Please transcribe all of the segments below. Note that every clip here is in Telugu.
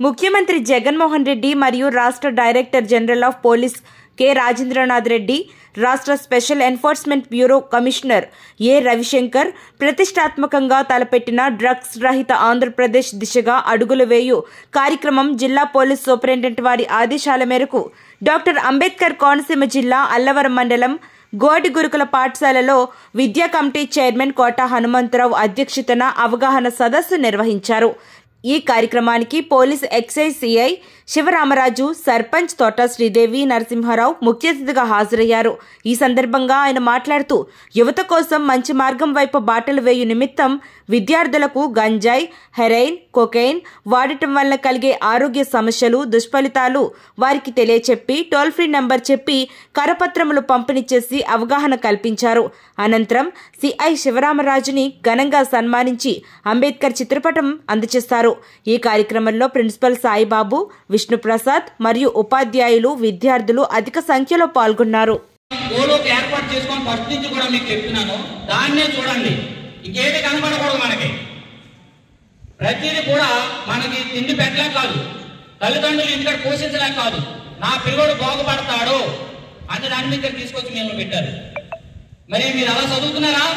ముఖ్యమంత్రి జగన్మోహన్ రెడ్డి మరియు రాష్ట్ర director general of police K Rajendranath Reddy రాష్ట్ర special enforcement bureau commissioner A Ravishankar ప్రతిష్టాత్మకంగా తలపెట్టిన డ్రగ్స్ రహిత ఆంధ్రప్రదేశ్ దిశగా అడుగులు వేయు కార్యక్రమం జిల్లా పోలీస్ సూపరింటెండెంట్ వారి ఆదేశాల మేరకు డాక్టర్ అంబేద్కర్ కోనసీమ జిల్లా అల్లవరం మండలం గోడి గురుకుల పాఠశాలలో విద్యా కమిటీ చైర్మన్ కోట హనుమంతరావు అధ్యక్షతన అవగాహన సదస్సు నిర్వహించారు ఈ కార్యక్రమానికి police excise CI Sivaramaraju sarpanch Thota Sridevi Narasimha Rao ముఖ్య అతిథిగా హాజరయ్యారు ఈ సందర్భంగా ఆయన మాట్లాడుతూ యువత కోసం మంచి మార్గం వైపు బాటలు వేయు నిమిత్తం విద్యార్థులకు గంజాయి హెరైన్ కొకైన్ వాడటం వల్ల కలిగే ఆరోగ్య సమస్యలు దుష్ఫలితాలు వారికి తెలియచెప్పి టోల్ ఫ్రీ నంబర్ చెప్పి కరపత్రములు పంపిణీ చేసి అవగాహన కల్పించారు అనంతరం సిఐ శివరామరాజుని ఘనంగా సన్మానించి అంబేద్కర్ చిత్రపటం అందజేస్తారు ఈ కార్యక్రమంలో ప్రిన్సిపల్ సాయిబాబు విష్ణుప్రసాద్ మరియు ఉపాధ్యాయులు విద్యార్థులు అధిక సంఖ్యలో పాల్గొన్నారు గోలోకి ఏర్పాటు చేసుకొని ఫస్ట్ నుంచి కూడా మీకు చెప్తున్నాను దాన్నే చూడండి ఇంకేది కనబడకూడదు మనకి ప్రతిదీ కూడా మనకి తిండి పెట్టలేక కాదు తల్లిదండ్రులు ఇంటికాడ పోషించలేక కాదు నా పిల్లడు బాగుపడతాడు అని దాని మీద తీసుకొచ్చి మేము పెట్టారు మరి మీరు అలా చదువుతున్నారా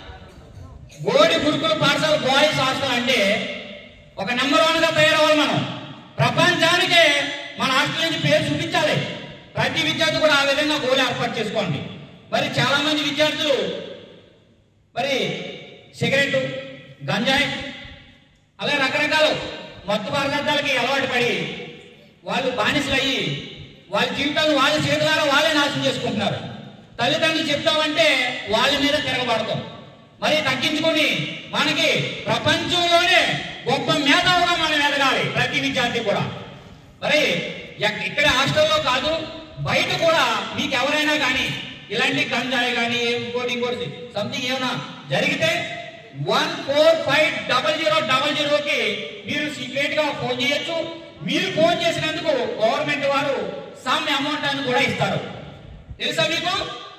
గోడి గురుకుల పాఠశాల బాయ్స్ హాస్టల్ అంటే ఒక నెంబర్ వన్ గా తయారవ్వాలి మనం ప్రపంచానికే మన హాస్టల్ నుంచి పేరు చూపించాలి ప్రతి విద్యార్థి కూడా ఆ విధంగా గోల్ ఏర్పాటు చేసుకోండి మరి చాలా మంది విద్యార్థులు మరి సిగరెట్ గంజాయి అలాగే రకరకాలు మత్తు పదార్థాలకి అలవాటు పడి వాళ్ళు బానిసలు అయ్యి వాళ్ళ జీవితాలు వాళ్ళ చేతులారా వాళ్ళే నాశనం చేసుకుంటున్నారు తల్లిదండ్రులు చెప్తామంటే వాళ్ళ మీద తిరగబడతాం మరి తగ్గించుకొని మనకి ప్రపంచంలోనే గొప్ప మేధావుగా మనం ఎదగాలి ప్రతి విద్యార్థి కూడా మరి ఎక్- ఇక్కడ హాస్టల్లో కాదు బయట కూడా మీకు ఎవరైనా కానీ ఇలాంటి గంజాయి కానీ ఇంకోటి ఇంకోటి సంథింగ్ ఏమైనా జరిగితే one four five double zero double జీరోకి మీరు సీక్రెట్ గా ఫోన్ చేయొచ్చు మీరు ఫోన్ చేసినందుకు గవర్నమెంట్ వారు సమ్ అమౌంట్ అని కూడా ఇస్తారు తెలుసా మీకు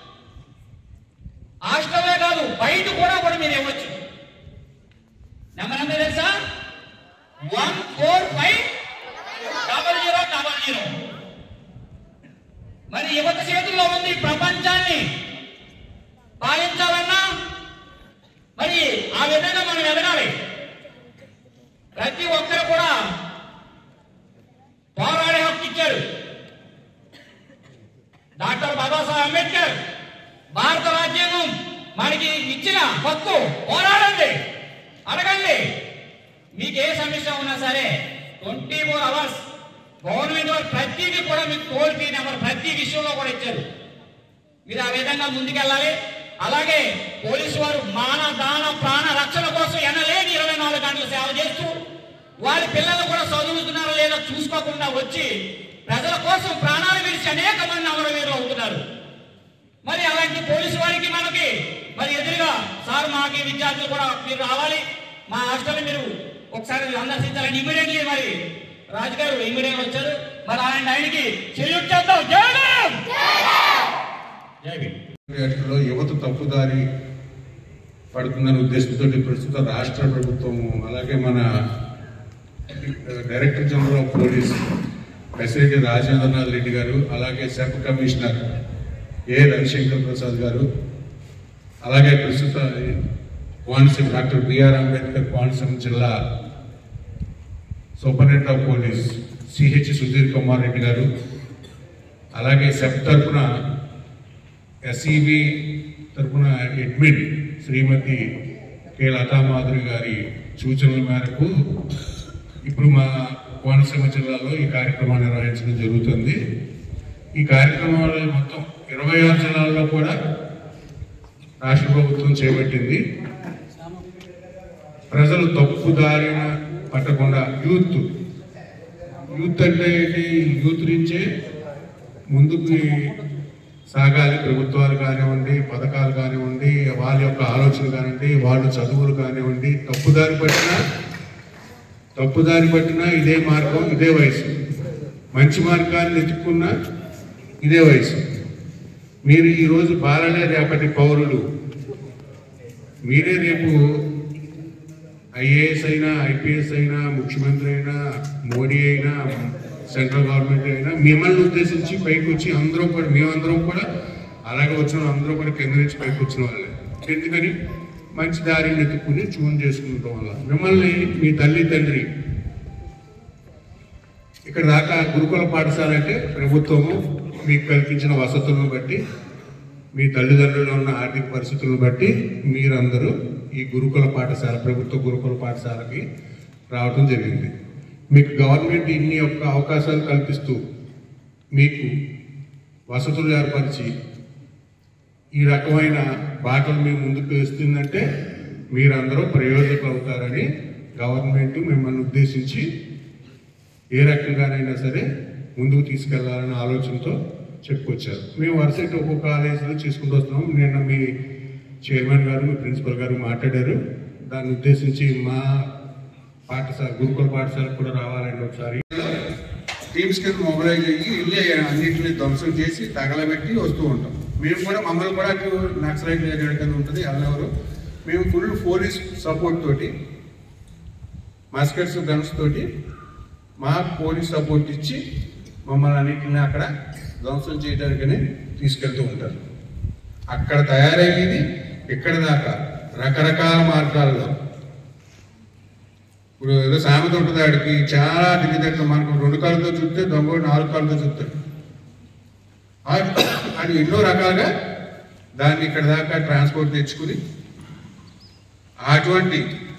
హాస్టల్లో కాదు బయట కూడా కూడా మీరు ఇవ్వచ్చు నెంబర్ ఎంత తెలుసా one four five double zero double zero మరి యువత చేతుల్లో ఉంది ప్రపంచాన్ని పాలించాలన్నా మరి ఆ విధంగా మనం ఎదగాలి ప్రతి ఒక్కరు కూడా పోరాడే హక్కు ఇచ్చారు డాక్టర్ బాబాసాహెబ్ అంబేద్కర్ భారత రాజ్యాంగం మనకి ఇచ్చిన హక్కు పోరాడండి అడగండి మీకు ఏ సమస్య ఉన్నా సరే ట్వంటీ ఫోర్ అవర్స్ గవర్నమెంట్ వారు ప్రతిదీ కూడా మీకు టోల్ ఫ్రీ నెంబర్ ప్రతి విషయంలో కూడా ఇచ్చారు మీరు ఆ విధంగా ముందుకెళ్ళాలి అలాగే పోలీసు వారు మాన దాన ప్రాణ రక్షణ కోసం ఎనలేని ఇరవై నాలుగు గంటలు సేవ చేస్తూ వారి పిల్లలు కూడా చదువుతున్నారో లేదో చూసుకోకుండా వచ్చి ప్రజల కోసం ప్రాణాలు విడిచి అనేక మంది అమరవీరులు అవుతున్నారు మరి అలాంటి పోలీసు వారికి మనకి మరి ఎదురుగా సార్ మాకి విద్యార్థులు కూడా మీరు రావాలి మా హాస్టల్ మీరు ఒకసారి సందర్శించాలని ఇమీడియట్లీ మరి రాజు గారు ఇమీడియట్ వచ్చారు మరి అలాంటి ఆయనకి చెల్లి చేద్దాం జై భీమ్! జై భీమ్. యాక్ట్లో యువత తప్పుదారి పడుతుందనే ఉద్దేశంతో ప్రస్తుత రాష్ట్ర ప్రభుత్వం అలాగే మన director general of police SIT Rajendranath Reddy garu అలాగే sub commissioner A Ravishankar Prasad garu అలాగే ప్రస్తుత కోనసీమ డాక్టర్ బిఆర్ అంబేద్కర్ కోనసీమ జిల్లా superintendent of police CH Sudheer Kumar Reddy garu అలాగే సెబ్ తరఫున ఎస్ఈబి తరఫున అడ్మిన్ శ్రీమతి కె లతామాధురి గారి సూచనల మేరకు ఇప్పుడు మా కోనసీమ జిల్లాలో ఈ కార్యక్రమాన్ని నిర్వహించడం జరుగుతుంది ఈ కార్యక్రమాలు మొత్తం ఇరవై ఆరు జిల్లాల్లో కూడా రాష్ట్ర ప్రభుత్వం చేపట్టింది ప్రజలు తప్పుదారిన పట్టకుండా యూత్ యూత్ అంటే ఏంటి యూత్ నుంచే ముందుకు సాగాలి ప్రభుత్వాలు కానివ్వండి పథకాలు కానివ్వండి వాళ్ళ యొక్క ఆలోచన కానివ్వండి వాళ్ళ చదువులు కానివ్వండి తప్పుదారి పట్టినా తప్పుదారి పట్టినా ఇదే మార్గం ఇదే వయసు మంచి మార్గాన్ని ఎత్తుకున్నా ఇదే వయసు మీరు ఈరోజు బాలలే రేపటి పౌరులు మీరే రేపు ఐఏఎస్ అయినా ఐపీఎస్ అయినా ముఖ్యమంత్రి అయినా మోడీ అయినా సెంట్రల్ గవర్నమెంట్ అయినా మిమ్మల్ని ఉద్దేశించి పైకి వచ్చి అందరం కూడా మేమందరం కూడా అలాగే వచ్చిన అందరూ కూడా కింద నుంచి పైకి వచ్చిన వాళ్ళే ఎందుకని మంచి దారిని ఎత్తుకుని చూన్ చేసుకుంటాం వల్ల మిమ్మల్ని మీ తల్లి తండ్రి ఇక్కడ దాకా గురుకుల పాఠశాల అంటే ప్రభుత్వము మీకు కల్పించిన వసతులను బట్టి మీ తల్లిదండ్రులు ఉన్న ఆర్థిక పరిస్థితులను బట్టి మీరందరూ ఈ గురుకుల పాఠశాల ప్రభుత్వ గురుకుల పాఠశాలకి రావటం జరిగింది మీకు గవర్నమెంట్ ఇన్ని యొక్క అవకాశాలు కల్పిస్తూ మీకు వసతులు ఏర్పరిచి ఈ రకమైన బాటలు మీ ముందుకు వేస్తుందంటే మీరందరూ ప్రయోజకులు అవుతారని గవర్నమెంట్ మిమ్మల్ని ఉద్దేశించి ఏ రకంగానైనా సరే ముందుకు తీసుకెళ్లాలనే ఆలోచనతో చెప్పుకొచ్చారు మేము వరుసటి ఒక్కొక్క కాలేజీలో చేసుకుంటూ వస్తున్నాం నిన్న మీ చైర్మన్ గారు మీ ప్రిన్సిపల్ గారు మాట్లాడారు దాన్ని ఉద్దేశించి మా పాఠశాల గురుకుల పాఠశాలకు కూడా రావాలండి ఒకసారి టీమ్స్ కింద మొబిలైజ్ అయ్యి వెళ్ళి అన్నింటినీ ధ్వంసం చేసి తగలబెట్టి వస్తూ ఉంటాం మేము కూడా మమ్మల్ని కూడా అటు నక్సలైట్ ఏరియా కింద ఉంటుంది ఎవరెవరు మేము ఫుల్ పోలీస్ సపోర్ట్ తోటి మస్కట్స్ గన్స్ తోటి మా పోలీస్ సపోర్ట్ ఇచ్చి మమ్మల్ని అన్నింటినీ అక్కడ ధ్వంసం చేయడానికని తీసుకెళ్తూ ఉంటారు అక్కడ తయారయ్యేది ఇక్కడ దాకా రకరకాల మార్గాల్లో ఇప్పుడు ఏదో సామెత ఉంటుంది ఆడికి చాలా తెలియదగ్గ మనకు రెండు కాళ్ళతో చూస్తే దొంగ నాలుగు కాళ్ళతో చూస్తాడు ఆ- అది ఎన్నో రకాలుగా దాన్ని ఇక్కడ దాకా ట్రాన్స్పోర్ట్ తెచ్చుకుని అటువంటి